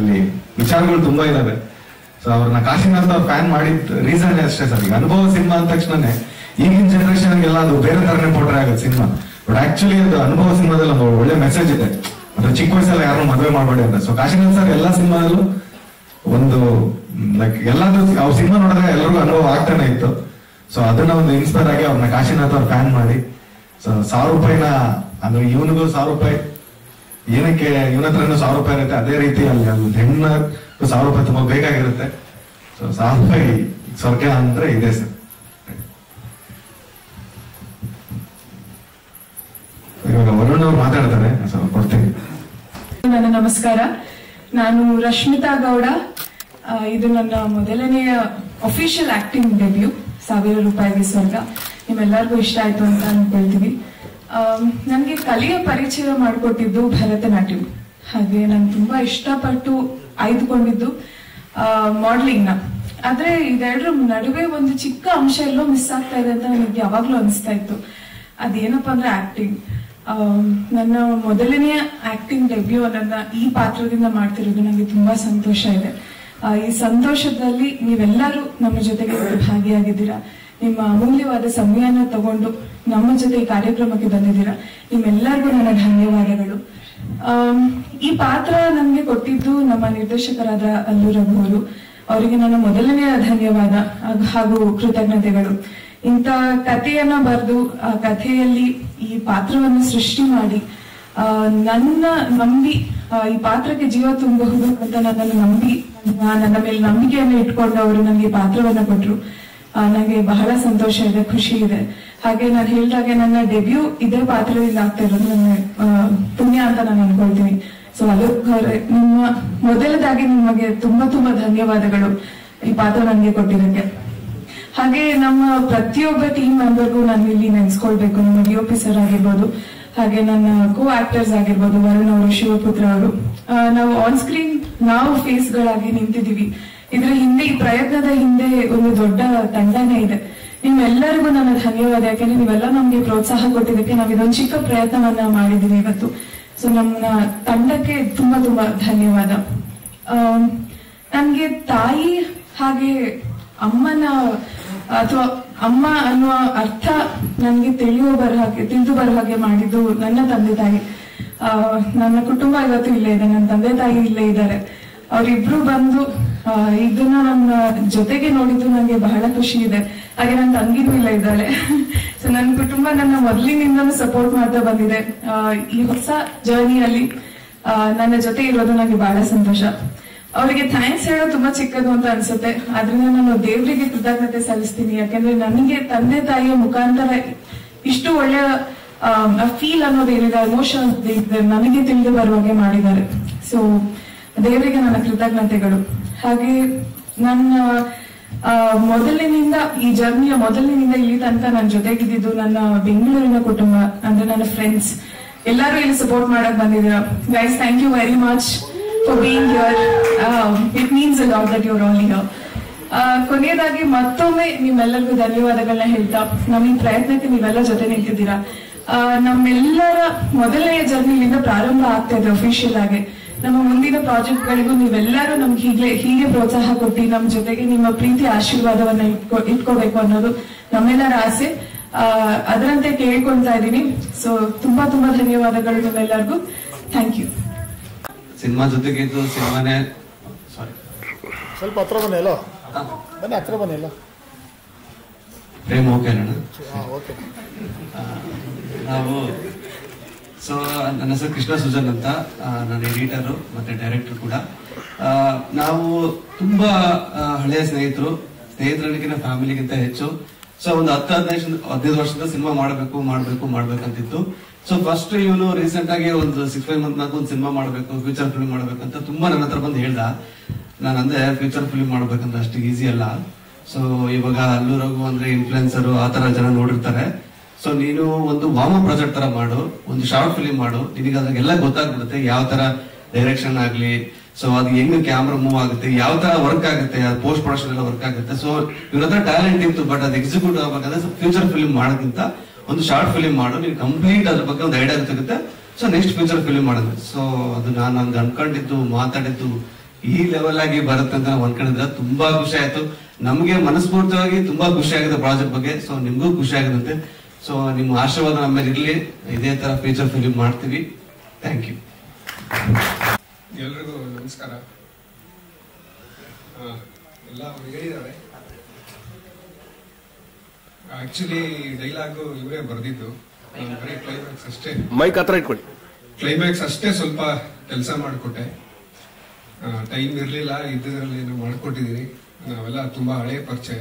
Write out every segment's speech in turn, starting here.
ಅಲ್ಲಿ ವಿಚಾರಗಳು ತುಂಬಾ ಇದಾವೆ ಸೊ ಅವ್ರನ್ನ ಕಾಶಿನಾಥ್ ಅವ್ರ ಫ್ಯಾನ್ ಮಾಡಿದ್ ರೀಸನ್ ಅಷ್ಟೇ ಸರ್ ಈಗ ಅನುಭವ ಸಿನಿಮಾ ಅಂದ ತಕ್ಷಣನೇ ಈಗಿನ ಜನರೇಷನ್ ಎಲ್ಲ ಅದು ಬೇರೆ ತರನೇ ಪೋಟ್ರೆ ಆಗುತ್ತೆ ಸಿನಿಮಾ ಬಟ್ ಆಕ್ಚುಲಿ ಅದು ಅನುಭವ ಸಿನಿಮಾದಲ್ಲಿ ಒಂದು ಒಳ್ಳೆ ಮೆಸೇಜ್ ಇದೆ ಅಂದ್ರೆ ಚಿಕ್ಕ ವಯಸ್ಸಲ್ಲಿ ಯಾರು ಮದುವೆ ಮಾಡಬೇಡಿ ಅಂತ ಸೊ ಕಾಶಿನಾಥ್ ಸರ್ ಎಲ್ಲಾ ಸಿನಿಮಾದಲ್ಲೂ ಒಂದು ಲೈಕ್ ಎಲ್ಲಾದ್ರೂ ಅವ್ರ ಸಿನಿಮಾ ನೋಡಿದ್ರೆ ಎಲ್ಲರಿಗೂ ಅನುಭವ ಆಗ್ತಾನೆ ಇತ್ತು ಸೊ ಅದನ್ನ ಒಂದು ಇನ್ಸ್ಪೈರ್ ಆಗಿ ಅವ್ರನ್ನ ಕಾಶಿನಾಥ್ ಅವ್ರ ಫ್ಯಾನ್ ಮಾಡಿ ಸೊ ಸಾವಿರ ರೂಪಾಯಿನ ಅಂದ್ರೆ ಇವನಿಗೂ ಸಾವಿರ ರೂಪಾಯಿ ಏನಕ್ಕೆ ಇವನ ಹತ್ರನೂ ಸಾವಿರ ರೂಪಾಯಿ ಇರುತ್ತೆ ಅದೇ ರೀತಿ ಅಲ್ಲಿ ಅಲ್ಲಿ ಹೆಣ್ಣ ಸಾವಿರ ರೂಪಾಯಿ ತುಂಬಾ ಬೇಕಾಗಿರುತ್ತೆ ಸೊ ಸಾವಿರ ರೂಪಾಯಿ ಸ್ವರ್ಗ ಅಂದ್ರೆ ಇದೆ ಸರ್ ಇವಾಗ ವರುಣ್ ಅವ್ರು ಮಾತಾಡ್ತಾರೆ ಸೊ ಕೊಡ್ತೀನಿ ನನ್ನ ನಮಸ್ಕಾರ ನಾನು ರಶ್ಮಿತಾ ಗೌಡ ಆ, ಇದು ನನ್ನ ಮೊದಲನೆಯ ಅಫಿಷಿಯಲ್ ಆಕ್ಟಿಂಗ್ ಡೆಬ್ಯೂ ಸಾವಿರ ರೂಪಾಯಿಗೆ ಸ್ವರ್ಗ ನಿಮ್ಮೆಲ್ಲರಿಗೂ ಇಷ್ಟ ಆಯ್ತು ಅಂತ ಅನ್ಕೊಳ್ತೀವಿ ನನಗೆ ಕಲೆಯ ಪರಿಚಯ ಮಾಡಿಕೊಟ್ಟಿದ್ದು ಭರತನಾಟ್ಯಂ ಹಾಗೆ ನಾನು ತುಂಬಾ ಇಷ್ಟಪಟ್ಟು ಆಯ್ದುಕೊಂಡಿದ್ದು ಮಾಡ್ಲಿಂಗ್ ನ ಆದ್ರೆ ಇದೆರಡರ ನಡುವೆ ಒಂದು ಚಿಕ್ಕ ಅಂಶ ಎಲ್ಲೋ ಮಿಸ್ ಆಗ್ತಾ ಇದೆ ಅಂತ ನನಗೆ ಯಾವಾಗ್ಲೂ ಅನಿಸ್ತಾ ಇತ್ತು ಅದೇನಪ್ಪ ಅಂದ್ರೆ ಆಕ್ಟಿಂಗ್ ನನ್ನ ಮೊದಲನೆಯ ಆಕ್ಟಿಂಗ್ ಡೆಬ್ಯೂ ನನ್ನ ಈ ಪಾತ್ರದಿಂದ ಮಾಡ್ತಿರೋದು ನನಗೆ ತುಂಬಾ ಸಂತೋಷ ಇದೆ ಆ, ಈ ಸಂತೋಷದಲ್ಲಿ ನೀವೆಲ್ಲರೂ ನಮ್ಮ ಜೊತೆಗೆ ಇವತ್ತು ಭಾಗಿಯಾಗಿದ್ದೀರಾ ನಿಮ್ಮ ಅಮೂಲ್ಯವಾದ ಸಮಯನ ತಗೊಂಡು ನಮ್ಮ ಜೊತೆ ಈ ಕಾರ್ಯಕ್ರಮಕ್ಕೆ ಬಂದಿದ್ದೀರಾ ನಿಮ್ಮೆಲ್ಲರಿಗೂ ನನ್ನ ಧನ್ಯವಾದಗಳು ಆಮ್, ಈ ಪಾತ್ರ ನನಗೆ ಕೊಟ್ಟಿದ್ದು ನಮ್ಮ ನಿರ್ದೇಶಕರಾದ ಅಲ್ಲು ರಘು ಅವರು ಅವರಿಗೆ ನನ್ನ ಮೊದಲನೆಯ ಧನ್ಯವಾದ ಹಾಗ್- ಹಾಗೂ ಕೃತಜ್ಞತೆಗಳು ಇಂಥ ಕಥೆಯನ್ನ ಬರೆದು ಆ ಕಥೆಯಲ್ಲಿ ಈ ಪಾತ್ರವನ್ನು ಸೃಷ್ಟಿ ಮಾಡಿ ಆ, ನನ್ನ ನಂಬಿ ಆ, ಈ ಪಾತ್ರಕ್ಕೆ ಜೀವ ತುಂಬಬಹುದು ಅಂತ ನನ್ನನ್ನು ನಂಬಿ ಆ, ನನ್ನ ಮೇಲೆ ನಂಬಿಕೆಯನ್ನು ಇಟ್ಕೊಂಡು ಅವರು ನನಗೆ ಈ ಪಾತ್ರವನ್ನ ಕೊಟ್ರು ಆ, ನನಗೆ ಬಹಳ ಸಂತೋಷ ಇದೆ ಖುಷಿ ಇದೆ ಹಾಗೆ ನಾನು ಹೇಳಿದಾಗೆ ನನ್ನ ಡೆಬ್ಯೂ ಇದೇ ಪಾತ್ರದಿಂದ ಆಗ್ತಾ ಇರೋದು ನನ್ನ ಆ, ಪುಣ್ಯ ಅಂತ ನಾನು ಅನ್ಕೊಳ್ತೀನಿ ಸೊ ಅಲೋಕ್ ಅವರೇ ನಿಮ್ಮ ಮೊದಲದಾಗಿ ನಿಮಗೆ ತುಂಬಾ ತುಂಬಾ ಧನ್ಯವಾದಗಳು ಈ ಪಾತ್ರ ನನಗೆ ಕೊಟ್ಟಿದ್ದಕ್ಕೆ ಹಾಗೆ ನಮ್ಮ ಪ್ರತಿಯೊಬ್ಬ ಟೀಮ್ ಮೆಂಬರ್ಗೂ ನಾನು ಇಲ್ಲಿ ನೆನೆಸ್ಕೊಳ್ಬೇಕು ನಮ್ಮ ಡಿ ಒ ಪಿ ಸರ್ ಆಗಿರ್ಬೋದು ಹಾಗೆ ನನ್ನ ಕೋ ಆಕ್ಟರ್ಸ್ ಆಗಿರ್ಬೋದು ವರುಣ್ ಅವರು ಶಿವಪುತ್ರ ಅವರು ಆ, ನಾವು ಆನ್ ಸ್ಕ್ರೀನ್ ನಾವು ಫೇಸ್ ಗಳಾಗಿ ನಿಂತಿದೀವಿ ಇದ್ರ ಹಿಂದೆ ಈ ಪ್ರಯತ್ನದ ಹಿಂದೆ ಒಂದು ದೊಡ್ಡ ತಂಡನೇ ಇದೆ ನಿಮ್ಮೆಲ್ಲರಿಗೂ ನನ್ನ ಧನ್ಯವಾದ ಯಾಕಂದ್ರೆ ನೀವೆಲ್ಲ ನಮ್ಗೆ ಪ್ರೋತ್ಸಾಹ ಕೊಟ್ಟಿದ್ದಕ್ಕೆ ನಾವು ಇದೊಂದು ಚಿಕ್ಕ ಪ್ರಯತ್ನವನ್ನ ಮಾಡಿದೀವಿ ಇವತ್ತು ಸೊ ನಮ್ಮ ತಂಡಕ್ಕೆ ತುಂಬಾ ತುಂಬಾ ಧನ್ಯವಾದ ಆಮ್, ನನ್ಗೆ ತಾಯಿ ಹಾಗೆ ಅಮ್ಮನ ಅಥವಾ ಅಮ್ಮ ಅನ್ನುವ ಅರ್ಥ ನನಗೆ ತಿಳಿಯುವ ಬರ ಹಾಗೆ ತಿಳಿದು ಬರೋ ಹಾಗೆ ಮಾಡಿದ್ದು ನನ್ನ ತಂದೆ ತಾಯಿ ಆ, ನನ್ನ ಕುಟುಂಬ ಇವತ್ತು ಇಲ್ಲೇ ಇದೆ ನನ್ನ ತಂದೆ ತಾಯಿ ಇಲ್ಲೇ ಇದ್ದಾರೆ ಅವರಿಬ್ರು ಬಂದು ಆ, ಇದನ್ನ ನನ್ನ ಜೊತೆಗೆ ನೋಡಿದ್ದು ನನಗೆ ಬಹಳ ಖುಷಿ ಇದೆ ಹಾಗೆ ನನ್ನ ತಂಗಿನೂ ಇಲ್ಲೇ ಇದ್ದಾಳೆ ಸೊ ನನ್ನ ಕುಟುಂಬ ನನ್ನ ಮೊದಲಿನಿಂದನೂ ಸಪೋರ್ಟ್ ಮಾಡ್ತಾ ಬಂದಿದೆ ಆ, ಈ ಹೊಸ ಜರ್ನಿಯಲ್ಲಿ ನನ್ನ ಜೊತೆ ಇರೋದು ನನಗೆ ಬಹಳ ಸಂತೋಷ ಅವರಿಗೆ ಥ್ಯಾಂಕ್ಸ್ ಹೇಳೋದು ತುಂಬಾ ಚಿಕ್ಕದು ಅಂತ ಅನ್ಸುತ್ತೆ ಆದ್ರಿಂದ ನಾನು ದೇವರಿಗೆ ಕೃತಜ್ಞತೆ ಸಲ್ಲಿಸ್ತೀನಿ ಯಾಕಂದ್ರೆ ನನಗೆ ತಂದೆ ತಾಯಿಯ ಮುಖಾಂತರ ಇಷ್ಟು ಒಳ್ಳೆಯ ಫೀಲ್ ಅನ್ನೋದೇನಿದೆ ಎಮೋಷನ್ ನನಗೆ ತಿಳಿದು ಬರುವಾಗೆ ಮಾಡಿದ್ದಾರೆ ಸೊ ದೇವರಿಗೆ ನನ್ನ ಕೃತಜ್ಞತೆಗಳು ಹಾಗೆ ನನ್ನ ಆ, ಮೊದಲಿನಿಂದ ಈ ಜರ್ನಿಯ ಮೊದಲಿನಿಂದ ಇಲ್ಲಿ ತನಕ ನನ್ನ ಜೊತೆಗಿದ್ದು ನನ್ನ ಬೆಂಗಳೂರಿನ ಕುಟುಂಬ ಅಂದ್ರೆ ನನ್ನ ಫ್ರೆಂಡ್ಸ್ ಎಲ್ಲರೂ ಇಲ್ಲಿ ಸಪೋರ್ಟ್ ಮಾಡಕ್ ಬಂದಿದ್ದೀರಾ guys thank you very much for being here it means a lot that you're all here ಕೊನೆಯದಾಗಿ ಮತ್ತೊಮ್ಮೆ ನಿಮ್ಮೆಲ್ಲರಿಗೂ ಧನ್ಯವಾದಗಳನ್ನ ಹೇಳ್ತಾ ನಮ್ಮ ಈ ಪ್ರಯತ್ನಕ್ಕೆ ನೀವೆಲ್ಲ ಜೊತೆ ನಿಂತಿದ್ದೀರಾ ಆ, ನಮ್ಮೆಲ್ಲರ ಮೊದಲನೆಯ ಜರ್ನಿಲಿಂದ ಪ್ರಾರಂಭ ಆಗ್ತಾ ಇದೆ ಅಫಿಷಿಯಲ್ ಆಗಿ ನಮ್ಮ ಮುಂದಿನ ಪ್ರಾಜೆಕ್ಟ್ ಗಳಿಗೂ ನೀವೆಲ್ಲರೂ ನಮ್ಗೆ ಹೀಗೆ ಹೀಗೆ ಪ್ರೋತ್ಸಾಹ ಕೊಟ್ಟು ನಮ್ಮ ಜೊತೆಗೆ ನಿಮ್ಮ ಪ್ರೀತಿ ಆಶೀರ್ವಾದವನ್ನ ಇಟ್ಕೊ ಇಟ್ಕೋಬೇಕು ಅನ್ನೋದು ನಮ್ಮೆಲ್ಲರ ಆಸೆ ಆ, ಅದರಂತೆ ಕೇಳ್ಕೊಳ್ತಾ ಇದ್ದೀನಿ ಸೊ ತುಂಬಾ ತುಂಬಾ ಧನ್ಯವಾದಗಳು ನಿಮ್ಮೆಲ್ಲರಿಗೂ ಥ್ಯಾಂಕ್ ಯು ಸಿನಿಮಾ ಜೊತೆಗಿದ್ದು ಸಿನಿಮಾನೇ ಸಾರಿ ಸ್ವಲ್ಪ ಹತ್ರ ಬನ್ನಿ ಅಲ್ಲ ಬನ್ನಿ ಹತ್ರ ಬನ್ನಿ ಅಲ್ಲ ಪ್ರೇಮ್ ಓಕೆ ಅಣ್ಣ ಹಾಂ ಓಕೆ ನಾವು ಸೊ ನನ್ನ ಹೆಸರು ಕೃಷ್ಣ ಸುಜನ್ ಅಂತ ಆ, ನಾನು ಎಡಿಟರು ಮತ್ತೆ ಡೈರೆಕ್ಟರ್ ಕೂಡ ಆ, ನಾವು ತುಂಬಾ ಆ, ಹಳೆಯ ಸ್ನೇಹಿತರು ಸ್ನೇಹಿತರನಿಗಿಂತ ಫ್ಯಾಮಿಲಿಗಿಂತ ಹೆಚ್ಚು ಸೊ ಒಂದು ಹತ್ತು ಹದಿನೈದು ಹದಿನೈದು ವರ್ಷದ ಸಿನಿಮಾ ಮಾಡಬೇಕು ಮಾಡಬೇಕು ಮಾಡ್ಬೇಕಂತಿತ್ತು ಸೊ ಫಸ್ಟ್ ಇವನು ರೀಸೆಂಟ್ ಆಗಿ ಒಂದು ಸಿಕ್ಸ್ ಫೈವ್ ಮಂತ್ ನಾಲ್ಕು ಒಂದು ಸಿನಿಮಾ ಮಾಡಬೇಕು ಫ್ಯೂಚರ್ ಫಿಲ್ಮ್ ಮಾಡ್ಬೇಕಂತ ತುಂಬಾ ನನ್ನ ಹತ್ರ ಬಂದು ಹೇಳ್ದ ನಾನು ಅಂದೆ ಫ್ಯೂಚರ್ ಫಿಲ್ಮ್ ಮಾಡ್ಬೇಕಂದ್ರೆ ಅಷ್ಟು ಈಸಿ ಅಲ್ಲ ಸೊ ಇವಾಗ ಅಲ್ಲು ರಘು ಅಂದ್ರೆ ಇನ್ಫ್ಲುಯೆನ್ಸರ್ ಆ ತರ ಜನ ನೋಡಿರ್ತಾರೆ ಸೊ ನೀನು ಒಂದು ವಾಮ ಪ್ರಾಜೆಕ್ಟ್ ತರ ಮಾಡು ಒಂದು ಶಾರ್ಟ್ ಫಿಲಿಂ ಮಾಡು ನಿನಗೆ ಅದ್ರಾಗೆಲ್ಲ ಗೊತ್ತಾಗ್ಬಿಡುತ್ತೆ ಯಾವ ತರ ಡೈರೆಕ್ಷನ್ ಆಗ್ಲಿ ಸೊ ಅದು ಹೆಂಗ್ ಕ್ಯಾಮ್ರಾ ಮೂವ್ ಆಗುತ್ತೆ ಯಾವ ತರ ವರ್ಕ್ ಆಗುತ್ತೆ ಪೋಸ್ಟ್ ಪ್ರೊಡಕ್ಷನ್ ಎಲ್ಲ ವರ್ಕ್ ಆಗುತ್ತೆ ಸೊ ಇವ್ರ ಹತ್ರ ಟ್ಯಾಲೆಂಟ್ ಇತ್ತು ಬಟ್ ಅದು ಎಕ್ಸಿಕ್ಯೂಟ್ ಆಗ್ಬೇಕಂದ್ರೆ ಫ್ಯೂಚರ್ ಫಿಲಿಂ ಮಾಡೋಕ್ಕಿಂತ ಒಂದು ಶಾರ್ಟ್ ಫಿಲಿಂ ಮಾಡು ನೀನು ಕಂಪ್ಲೀಟ್ ಅದ್ರ ಬಗ್ಗೆ ಒಂದು ಐಡಿಯಾ ಸಿಗುತ್ತೆ ಸೊ ನೆಕ್ಸ್ಟ್ ಫ್ಯೂಚರ್ ಫಿಲಿಂ ಮಾಡೋದು ಸೊ ಅದು ನಾನು ಹಂಗೆ ಅನ್ಕೊಂಡಿದ್ದು ಮಾತಾಡಿದ್ದು ಈ ಲೆವೆಲ್ ಆಗಿ ಬರುತ್ತೆ ಅಂತ ನಾವು ಅನ್ಕೊಂಡಿದ್ರೆ ತುಂಬಾ ಖುಷಿ ಆಯ್ತು ನಮ್ಗೆ ಮನಸ್ಫೂರ್ತಿಯಾಗಿ ತುಂಬಾ ಖುಷಿ ಆಗಿದೆ ಪ್ರಾಜೆಕ್ಟ್ ಬಗ್ಗೆ ಸೊ ನಿಮ್ಗೂ ಖುಷಿ ಆಗುದಂತೆ ಸೊ ನಿಮ್ಮ ಆಶೀರ್ವಾದ ನಮ್ಮ ಮೇಲೆ ಇರ್ಲಿ ಇದೇ ತರ ಫೀಚರ್ ಫಿಲಿಂ ಮಾಡ್ತೀವಿ ಥ್ಯಾಂಕ್ ಯು ಎಲ್ರಿಗೂ ನಮಸ್ಕಾರ ಆ, ಎಲ್ಲ ಅವ್ರು ಹೇಳಿದ್ದಾರೆ ಆಕ್ಚುಲಿ ಡೈಲಾಗು ಇವರೇ ಬರೆದಿದ್ದು ಬರೀ ಕ್ಲೈಮ್ಯಾಕ್ಸ್ ಅಷ್ಟೇ ಮೈಕ್ ಹತ್ರ ಇಟ್ಕೊಳ್ಳಿ ಕ್ಲೈಮ್ಯಾಕ್ಸ್ ಅಷ್ಟೇ ಸ್ವಲ್ಪ ಕೆಲಸ ಮಾಡಿಕೊಟ್ಟೆ ಟೈಮ್ ಇರಲಿಲ್ಲ ಇದ್ದರಲ್ಲಿ ಏನೋ ಮಾಡಿಕೊಟ್ಟಿದ್ದೀನಿ ನಾವೆಲ್ಲ ತುಂಬಾ ಹಳೆಯ ಪರಿಚಯ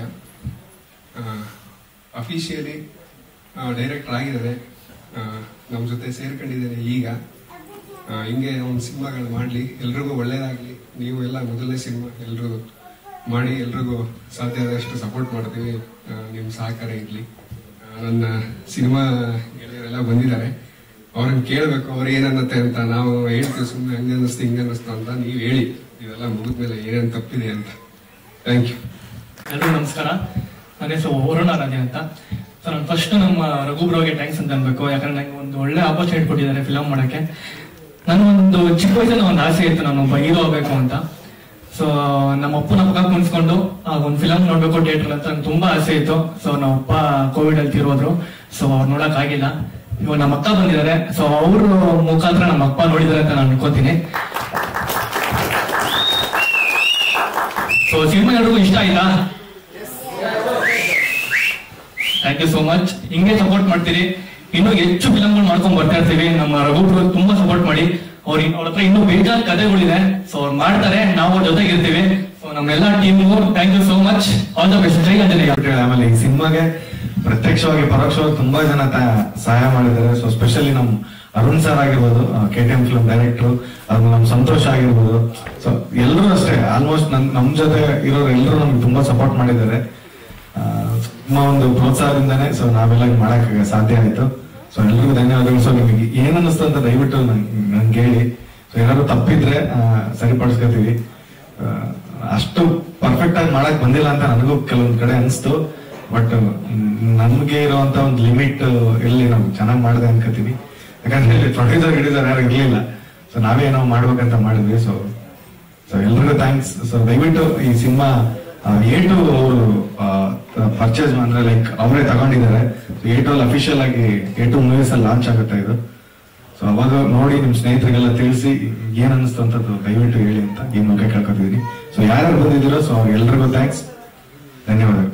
ಅಫಿಷಿಯಲಿ ಡೈರೆಕ್ಟರ್ ಆಗಿದ್ದಾರೆ ನಮ್ಮ ಜೊತೆ ಸೇರ್ಕೊಂಡಿದ್ದೇನೆ ಈಗ ಆ, ಹಿಂಗೆ ಒಂದು ಸಿನಿಮಾಗಳು ಮಾಡಲಿ ಎಲ್ರಿಗೂ ಒಳ್ಳೇದಾಗ್ಲಿ ನೀವು ಎಲ್ಲ ಮೊದಲನೇ ಸಿನಿಮಾ ಎಲ್ರು ಮಾಡಿ ಎಲ್ರಿಗೂ ಸಾಧ್ಯ ಆದಷ್ಟು ಸಪೋರ್ಟ್ ಮಾಡ್ತೀವಿ ಆ, ನಿಮ್ಮ ಸಹಕಾರ ಇರಲಿ ನನ್ನ ಸಿನಿಮಾ ಗೆಳೆಯರೆಲ್ಲ ಬಂದಿದ್ದಾರೆ ಅವ್ರನ್ನ ಕೇಳಬೇಕು ಅವ್ರು ಏನನ್ನತ್ತೆ ಅಂತ ನಾವು ಹೇಳ್ತೀವಿ ಸುಮ್ಮನೆ ಹಂಗೆ ಅನ್ನಿಸ್ತು ಹಿಂಗೆ ಅನ್ನಿಸ್ತು ಅಂತ ನೀವು ಹೇಳಿ ಇದೆಲ್ಲ ಮುಗಿದ್ಮೇಲೆ ಏನೇನು ತಪ್ಪಿದೆ ಅಂತ ಥ್ಯಾಂಕ್ ಯು ಎಲ್ರಿಗೂ ನಮಸ್ಕಾರ ನನ್ನ ಹೆಸರು ವರುಣ ರಾಜೆ ಅಂತ ಸೊ ನಾನು ಫಸ್ಟ್ ನಮ್ಮ ರಘುಬ್ರೋಗೆ ಥ್ಯಾಂಕ್ಸ್ ಅಂತ ಅನ್ಬೇಕು ಯಾಕಂದ್ರೆ ನಂಗೆ ಒಂದು ಒಳ್ಳೆ ಆಪರ್ಚುನಿಟಿ ಕೊಟ್ಟಿದ್ದಾರೆ ಫಿಲಮ್ ಮಾಡಕ್ಕೆ ನನಗೊಂದು ಚಿಕ್ಕ ವಯಸ್ಸಲ್ಲಿ ಒಂದು ಆಸೆ ಇತ್ತು ನಾನು ಒಬ್ಬ ಹೀರೋ ಆಗಬೇಕು ಅಂತ ಸೊ ನಮ್ಮ ಅಪ್ಪನ ಪಕ್ಕ ಕುಣಿಸ್ಕೊಂಡು ಆ ಒಂದು ಫಿಲಮ್ ನೋಡ್ಬೇಕು ಥಿಯೇಟರ್ ಅಂತ ನಂಗೆ ತುಂಬಾ ಆಸೆ ಇತ್ತು ಸೊ ನಮ್ಮ ಅಪ್ಪ ಕೋವಿಡ್ ಅಲ್ಲಿ ತೀರೋದ್ರು ಸೊ ಅವ್ರು ನೋಡಕ್ ಆಗಿಲ್ಲ ಇವಾಗ ನಮ್ಮ ಅಕ್ಕ ಬಂದಿದ್ದಾರೆ ಸೊ ಅವ್ರ ಮುಖಾಂತರ ನಮ್ಮ ಅಪ್ಪ ನೋಡಿದಾರೆ ಅಂತ ನಾನು ಅನ್ಕೋತೀನಿ ಸೊ ಸಿನಿಮಾ ಎಲ್ರಿಗೂ ಇಷ್ಟ ಆಯ್ತಾ ಥ್ಯಾಂಕ್ ಯು ಸೋ ಮಚ್ ಹಿಂಗೆ ಸಪೋರ್ಟ್ ಮಾಡ್ತೀರಿ ಇನ್ನೂ ಹೆಚ್ಚು ಫಿಲಮ್ಗಳು ಮಾಡ್ಕೊಂಡ್ ಬರ್ತಾ ಇರ್ತೀವಿ ನಮ್ಮ ರಘುಬ್ರು ತುಂಬಾ ಸಪೋರ್ಟ್ ಮಾಡಿ ಅವ್ರಿಗೆ ಅವ್ರ ಹತ್ರ ಇನ್ನೂ ಬೇಜಾರು ಕಥೆಗಳಿದೆ ಸೊ ಅವ್ರು ಮಾಡ್ತಾರೆ ನಾವು ಅವ್ರ ಜೊತೆಗಿರ್ತೀವಿ ಸೊ ನಮ್ಮೆಲ್ಲ ಟೀಮ್ಗೂ thank you so much all the best ಜೈ ಆಂಜನೇಯ ಬಿಟ್ರೆ ಆಮೇಲೆ ಈ ಸಿನಿಮಾಗೆ ಪ್ರತ್ಯಕ್ಷವಾಗಿ ಪರೋಕ್ಷವಾಗಿ ತುಂಬಾ ಜನ ತ- ಸಹಾಯ ಮಾಡಿದ್ದಾರೆ ಸೊ ಸ್ಪೆಷಲಿ ನಮ್ ಅರುಣ್ ಸರ್ ಆಗಿರ್ಬೋದು K T M film director ಅದು ನಮ್ ಸಂತೋಷ್ ಆಗಿರ್ಬೋದು ಸೊ ಎಲ್ಲರೂ ಅಷ್ಟೇ ಆಲ್ಮೋಸ್ಟ್ ನನ್ ನಮ್ ಜೊತೆ ಇರೋರು ಎಲ್ಲರೂ ನಮ್ಗೆ ತುಂಬಾ ಸಪೋರ್ಟ್ ಮಾಡಿದ್ದಾರೆ ಆ, ನಿಮ್ಮ ಒಂದು ಪ್ರೋತ್ಸಾಹದಿಂದಾನೇ ಸೊ ನಾವೆಲ್ಲ ಹಿಂಗ್ ಮಾಡಕ್ ಸಾಧ್ಯ ಆಯ್ತು ಸೊ ಎಲ್ರಿಗೂ ಧನ್ಯವಾದಗಳು ಸೊ ನಿಮಗೆ ಏನ್ ಅನ್ನಿಸ್ತು ಅಂತ ದಯವಿಟ್ಟು ನನ್ಗೆ ಹೇಳಿ ಸೊ ಏನಾದ್ರು ತಪ್ಪಿದ್ರೆ ಆ, ಸರಿಪಡಿಸ್ಕೊತೀವಿ ಆ, ಅಷ್ಟು ಪರ್ಫೆಕ್ಟ್ ಆಗಿ ಮಾಡಕ್ ಬಂದಿಲ್ಲ ಅಂತ ನನಗೂ ಕೆಲವೊಂದ್ ಕಡೆ ಅನಿಸ್ತು ಬಟ್ ನಮ್ಗೆ ಇರುವಂತ ಒಂದು ಲಿಮಿಟ್ ಎಲ್ಲಿ ನಾವು ಚೆನ್ನಾಗಿ ಮಾಡಿದೆ ಅನ್ಕೋತೀವಿ ಯಾಕಂದ್ರೆ ಇಲ್ಲಿ ಪ್ರೊಡ್ಯೂಸರ್ ಗಿಡಿಸರ್ ಯಾರು ಇರ್ಲಿಲ್ಲ ಸೊ ನಾವೇ ಏನೋ ಮಾಡ್ಬೇಕಂತ ಮಾಡಿದ್ವಿ ಸೊ ಸೊ ಎಲ್ರಿಗೂ ಥ್ಯಾಂಕ್ಸ್ ಸೊ ದಯವಿಟ್ಟು ಈ ಸಿನಿಮಾ ಎ ಟು ಅವರು ಪರ್ಚೇಸ್ ಅಂದ್ರೆ ಲೈಕ್ ಅವರೇ ತಗೊಂಡಿದ್ದಾರೆ ಎ ಟು ಅಲ್ಲಿ ಅಫಿಷಿಯಲ್ ಆಗಿ ಎ ಟು ಮೂವೀಸ್ ಅಲ್ಲಿ ಲಾಂಚ್ ಆಗುತ್ತೆ ಇದು ಸೊ ಅವಾಗ ನೋಡಿ ನಿಮ್ ಸ್ನೇಹಿತರಿಗೆಲ್ಲ ತಿಳಿಸಿ ಏನ್ ಅನಿಸ್ತು ಅಂತ ದಯವಿಟ್ಟು ಹೇಳಿ ಅಂತ ಈ ಮೂಲಕ ಕೇಳ್ಕೊತಿದೀನಿ ಸೊ ಯಾರ್ಯಾರು ಬಂದಿದ್ದೀರೋ ಸೊ ಅವ್ರಿಗೆಲ್ರಿಗೂ ಥ್ಯಾಂಕ್ಸ್ ಧನ್ಯವಾದಗಳು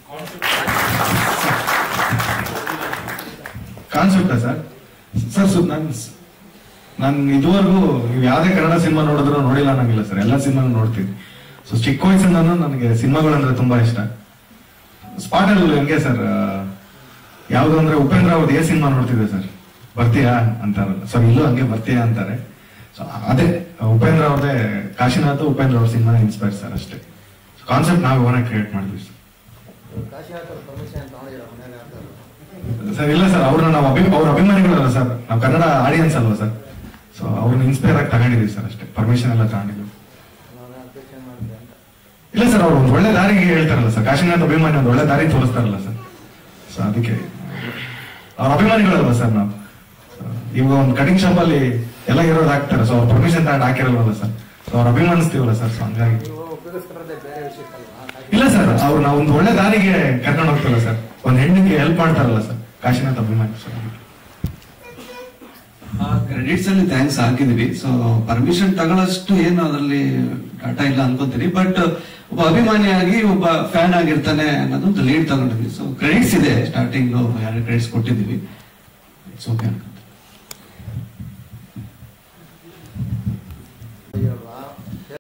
ಕಾನ್ಸೆಪ್ಟಾ ಸರ್ ಸರ್ ಸು ನನ್ ನಾನು ಇದುವರೆಗೂ ನೀವು ಯಾವ್ದೇ ಕನ್ನಡ ಸಿನಿಮಾ ನೋಡಿದ್ರು ನೋಡಿಲ್ಲ ಅನ್ನಂಗಿಲ್ಲ ಸರ್ ಎಲ್ಲ ಸಿನಿಮಾ ನೋಡ್ತೀನಿ ಸೊ ಚಿಕ್ಕ ವಯಸ್ಸಿಂದನೂ ನನಗೆ ಸಿನಿಮಾಗಳಂದ್ರೆ ತುಂಬಾ ಇಷ್ಟ ಸ್ಪಾಟ್ ಅಲ್ಲಿ ಹೆಂಗೆ ಸರ್ ಯಾವ್ದು ಅಂದ್ರೆ ಉಪೇಂದ್ರ ಅವ್ರದ್ದು ಏ ಸಿನಿಮಾ ನೋಡ್ತಿದ್ದೆ ಸರ್ ಬರ್ತೀಯಾ ಅಂತಾರಲ್ಲ ಸರ್ ಇಲ್ಲೂ ಹಂಗೆ ಬರ್ತೀಯಾ ಅಂತಾರೆ ಸೊ ಅದೇ ಉಪೇಂದ್ರ ಅವ್ರದೇ ಕಾಶಿನಾಥ್ ಉಪೇಂದ್ರ ಅವ್ರ ಸಿನಿಮಾ ಇನ್ಸ್ಪೈರ್ ಸರ್ ಅಷ್ಟೇ ಕಾನ್ಸೆಪ್ಟ್ ನಾವು ಓನಾಗಿ ಕ್ರಿಯೇಟ್ ಮಾಡಿದ್ವಿ ಸರ್ ಸರ್ ಇಲ್ಲ ಸರ್ ಅವ್ರನ್ನ ನಾವು ಅಭಿ ಅವ್ರ ಅಭಿಮಾನಿಗಳಲ್ಲ ಸರ್ ನಾವು ಕನ್ನಡ ಆಡಿಯನ್ಸ್ ಅಲ್ವಾ ಸರ್ ಸೊ ಅವ್ರನ್ನ ಇನ್ಸ್ಪೈರ್ ಆಗಿ ತಗೊಂಡಿದೀವಿ ಸರ್ ಅಷ್ಟೇ ಪರ್ಮಿಷನ್ ಎಲ್ಲ ತಗೊಂಡಿದ್ವಿ ಇಲ್ಲ ಸರ್ ಅವ್ರು ಒಂದು ಒಳ್ಳೆ ದಾರಿಗೆ ಹೇಳ್ತಾರಲ್ಲ ಸರ್ ಕಾಶಿನಾಥ್ ಅಭಿಮಾನಿ ಒಂದು ಒಳ್ಳೆ ದಾರಿ ತೋರಿಸ್ತಾರಲ್ಲ ಸರ್ ಸೊ ಅದಕ್ಕೆ ಅವ್ರ ಅಭಿಮಾನಿಗಳಲ್ವಾ ಸರ್ ನಾವು So, ಇವಾಗ ಒಂದು ಕಟಿಂಗ್ ಶಾಪ್ ಅಲ್ಲಿ ಎಲ್ಲ ಇರೋದು ಹಾಕ್ತಾರೆ ಸೊ ಅವ್ರ ಪರ್ಮಿಷನ್ ತಗೊಂಡು ಹಾಕಿರಲ್ವಲ್ಲ ಸರ್ ಸೊ ಅವ್ರ ಅಭಿಮಾನಿಸ್ತೀವಲ್ಲ ಸರ್ ಸೊ ಹಂಗಾಗಿ ಇಲ್ಲ ಸರ್ ಅವ್ರು ನಾವು ಒಂದು ಒಳ್ಳೆ ದಾರಿಗೆ ಕರ್ಕೊಂಡು ಹೋಗ್ತಲ್ಲ ಸರ್ ಒಂದ್ ಹೆಣ್ಣಿಗೆ ಹೆಲ್ಪ್ ಮಾಡ್ತಾರಲ್ಲ ಸರ್ ಕಾಶಿನಾಥ್ ಅಭಿಮಾನಿ ಸರ್ ಕ್ರೆಡಿಟ್ಸ್ ಅಲ್ಲಿ ಥ್ಯಾಂಕ್ಸ್ ಹಾಕಿದೀವಿ ಸೊ ಪರ್ಮಿಷನ್ ತಗೊಳ್ಳೋಷ್ಟು ಏನು ಅದರಲ್ಲಿ ಡಾಟಾ ಇಲ್ಲ ಅನ್ಕೊಂತೀನಿ ಬಟ್ ಒಬ್ಬ ಅಭಿಮಾನಿಯಾಗಿ ಒಬ್ಬ ಫ್ಯಾನ್ ಆಗಿರ್ತಾನೆ ಅನ್ನೋದೊಂದು ಲೀಡ್ ತಗೊಂಡಿದ್ವಿ ಸೊ ಕ್ರೆಡಿಟ್ಸ್ ಇದೆ ಸ್ಟಾರ್ಟಿಂಗ್ ಯಾರು ಕ್ರೆಡಿಟ್ಸ್ ಕೊಟ್ಟಿದ್ದೀವಿ ಇಟ್ಸ್ ಓಕೆ ಅನ್ಕೊಂತೀನಿ